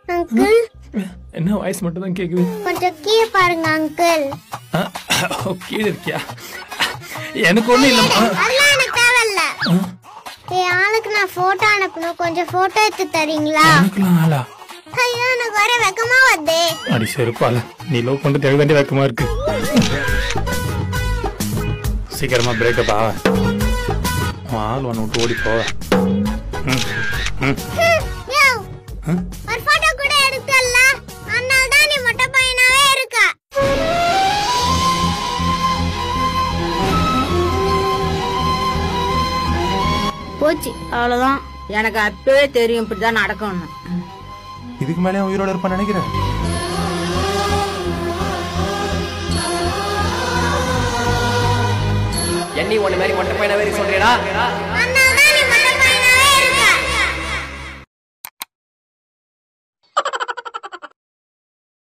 Uncle என்ன voice மட்டும் தான் கேக்குது கொஞ்சம் கீழே பாருங்க அங்கிள் ஆ, ஓ, கீழே இருக்கியா எனக்கு ஒண்ணும் இல்லம்மா அதெல்லாம் எனக்கு தேவையில்ல என் ஆளுக்கு நான் போட்டோ அனுப்பணும் கொஞ்சம் போட்டோ எடுத்து தரீங்களா எனக்குலாம் ஆளா ஐயோ எனக்கு வர வெக்கமா வருதே அடி செருப்பால நீ லவ் பண்றது எனக்கு தாண்டி வெக்கமா இருக்கு சீக்கிரமா பிரேக்கப் ஆ உன் ஆள் ஒன்று விட்டு ஓடி போவ ம், ம். யோ, ஒரு போட்டோ கூட எடுக்கல அதனால தான் நீ மொட்டை பையனாவே இருக்க போச்சு அவ்வளவுதான் எனக்கு அப்பவே தெரியும் இப்படிதான் நடக்கும்னு இதுக்கு மேலே அவன் உயிரோட இருப்பான்னு நினைக்கிறேன் எண்ணி ஒண்ணு மாதிரி மொட்டை பையனா வேறு சொல்றீடா அந்த